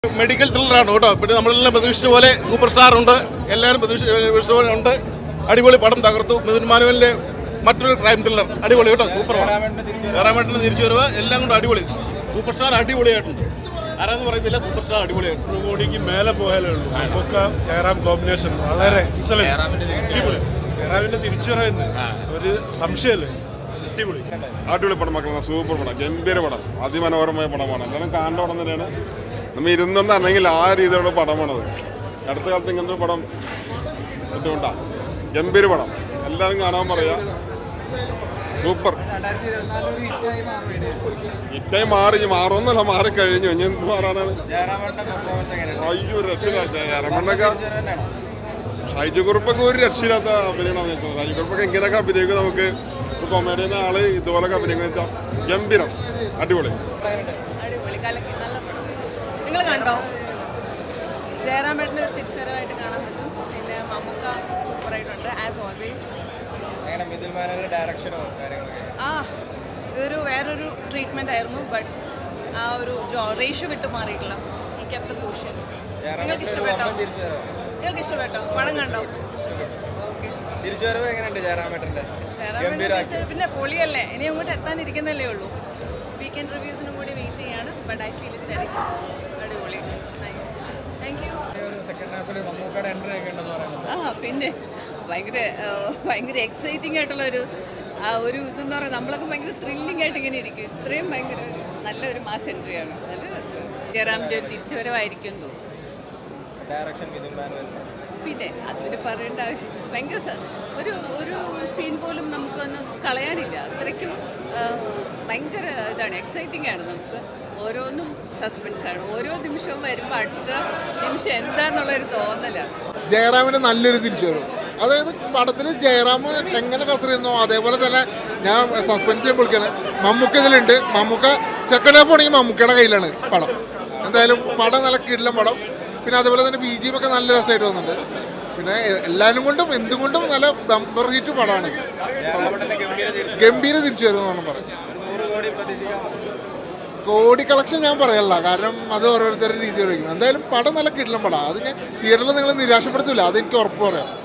medical ത്രില്ലറാണ് കേട്ടോ പിന്നെ നമ്മളെല്ലാം പ്രതീക്ഷിച്ച പോലെ സൂപ്പർ സ്റ്റാർ ഉണ്ട് എല്ലാവരും പ്രതീക്ഷിച്ച പോലെ ഉണ്ട് അടിപൊളി പടം തകർത്തു മിഥുൻ മാനുവലിന്റെ മറ്റൊരു ക്രൈം ത്രില്ലർ അടിപൊളി കേട്ടോ സൂപ്പർ പടം ജയറാമേട്ടന് തിരിച്ചു വരവ് എല്ലാം കൊണ്ട് അടിപൊളി സൂപ്പർ സ്റ്റാർ അടിപൊളിയായിട്ടുണ്ട് ആരാന്ന് പറയുന്നില്ല സൂപ്പർ സ്റ്റാർ അടിപൊളിയായിട്ടുണ്ട് നൂറ് കോടിക്ക് മേലെ പോയാലേ ഉള്ളൂ നമുക്ക് ജയറാം കോമ്പിനേഷൻ വളരെ അടിപൊളി ജയറാമിന്റെ തിരിച്ചുവരവിന് ഒരു സംശയമല്ലേ അടിപൊളി അടിപൊളി പടം മക്കളെ സൂപ്പർ പടം ഗംഭീര പടം അതിമനോഹരമായ പടമാണ് എല്ലാവരും കാണേണ്ട പടം തന്നെയാണ് നമ്മൾ ഇരുന്നെന്ന് അല്ലെങ്കിൽ ആ രീതിയിലുള്ള പടമാണത് അടുത്ത കാലത്ത് ഇങ്ങനത്തെ ഒരു പടം ബുദ്ധിമുട്ടാ ഗംഭീര പടം എല്ലാവരും കാണാൻ പറയാ സൂപ്പർ ഇറ്റായി മാറി ഇനി മാറുമെന്നല്ല മാറി കഴിഞ്ഞു ഇനി എന്ത് മാറാനാണ് അയ്യോ രക്ഷയില്ല ജയറാമണ്ണൊക്കെ ഷൈജു കുറുപ്പൊക്കെ ഒരു രക്ഷയില്ലാത്ത അഭിനയമാണ് ഷൈജു കുറുപ്പൊക്കെ എങ്ങനെയൊക്കെ അഭിനയിക്കും നമുക്ക് ഒരു കൊമേഡിയൻ ആള് ഇതുപോലൊക്കെ അഭിനയിക്കുന്ന വെച്ചാൽ ഗംഭീരം അടിപൊളി അടിപൊളി കലക്കി നല്ല പടം നിങ്ങൾ കണ്ടോ ജയറാമേട്ടൻ്റെ ഒരു തിരിച്ചുവരവായിട്ട് കാണാൻ പറ്റും പിന്നെ മമ്മൂക്ക സൂപ്പറായിട്ടുണ്ട് ആസ് ഓൾവേസ് ഡയറക്ഷനോ കാര്യങ്ങളൊക്കെ ആ ഇതൊരു വേറൊരു ട്രീറ്റ്മെൻ്റ് ആയിരുന്നു ബട്ട് ആ ഒരു ജോ റേഷ്യോ വിട്ടു മാറിയിട്ടില്ല ഈ കെപ്റ്റ് ക്രൂഷ്യൻ നിങ്ങൾക്ക് ഇഷ്ടപ്പെട്ടോ നിങ്ങൾക്ക് ഇഷ്ടപ്പെട്ടോ പടം കണ്ടോ ഓക്കെ തിരിച്ചുവരവ് എങ്ങനെയുണ്ട് ജയറാമേട്ടന്റെ ജയറാമേട്ടൻ തിരിച്ച് പിന്നെ പൊളിയല്ലേ ഇനി അങ്ങോട്ട് എത്താനിരിക്കുന്നല്ലേ ഉള്ളൂ വീക്കെൻഡ് റിവ്യൂസിനും കൂടി വെയിറ്റ് ചെയ്യാണ് ബട്ട് ഐ ഫീൽ ഇറ്റ് അടിപൊളി നൈസ് താങ്ക് യു സെക്കൻഡ് ഹാഫിൽ മമ്മൂക്കയുടെ എൻട്രി ഒക്കെ ഉണ്ടെന്ന് പറയുന്നത് ആ പിന്നെ ഭയങ്കര ആ, ഭയങ്കര എക്സൈറ്റിംഗ് ആയിട്ടുള്ള ഒരു ആ ഒരു ഇതെന്ന് പറയുന്നത് നമ്മളൊക്കെ ഭയങ്കര ത്രില്ലിംഗ് ആയിട്ട് ഇങ്ങനെ ഇരിക്കും ഇത്രയും ഭയങ്കര നല്ലൊരു മാസ് എൻട്രിയാണ് നല്ല രസം ജയറാമിൻ്റെ തിരിച്ചുവരവായിരിക്കും തോന്നുന്നു ഡയറക്ഷൻ മിഥുൻ മാനുവൽ പിന്നെ അതിന് പറയേണ്ട ആവശ്യം ഭയങ്കര സ- ഒരു ഒരു സീൻ പോലും നമുക്കൊന്ന് കളയാനില്ല അത്രയ്ക്കും ആ, ഭയങ്കര ഇതാണ് എക്സൈറ്റിംഗ് ആണ് നമുക്ക് ഓരോന്നും സസ്പെൻസ് ആണ് ഓരോ നിമിഷവും വരുമ്പോൾ അടുത്ത നിമിഷം എന്താന്നുള്ളൊരു തോന്നലാണ് ജയറാമിന് നല്ലൊരു തിരിച്ചുവരവ് അതായത് പടത്തിൽ ജയറാം എങ്ങനെ കത്തിരുന്നോ അതേപോലെ തന്നെ ഞാൻ സസ്പെൻസ് ചെയ്യാൻ വിളിക്കാണ് മമ്മൂക്ക ഇതിലുണ്ട് മമ്മൂക്ക സെക്കൻഡ് ഹാഫ് ആണെങ്കിൽ മമ്മൂക്കയുടെ കയ്യിലാണ് പടം എന്തായാലും പടം നല്ല കിടിലം പടം പിന്നെ അതേപോലെ തന്നെ ബി ജി ഒക്കെ നല്ല രസമായിട്ട് വന്നിട്ടുണ്ട് പിന്നെ എ- എല്ലാവരും കൊണ്ടും എന്തുകൊണ്ടും നല്ല ബമ്പർ ഹിറ്റ് പടമാണ് ഗംഭീര തിരിച്ചു വരും എന്നാണ് പറയും നൂറ് കോടി പ്രതീക്ഷിക്കാം കോടി കളക്ഷൻ ഞാൻ പറയല്ല കാരണം അത് ഓരോരുത്തരുടെ രീതി വയ്ക്കും എന്തായാലും പടം നല്ല കിടിലം പടം അത് ഞാൻ തിയേറ്ററിൽ നിങ്ങൾ നിരാശപ്പെടുത്തില്ല അത് എനിക്ക് ഉറപ്പ് പറയാം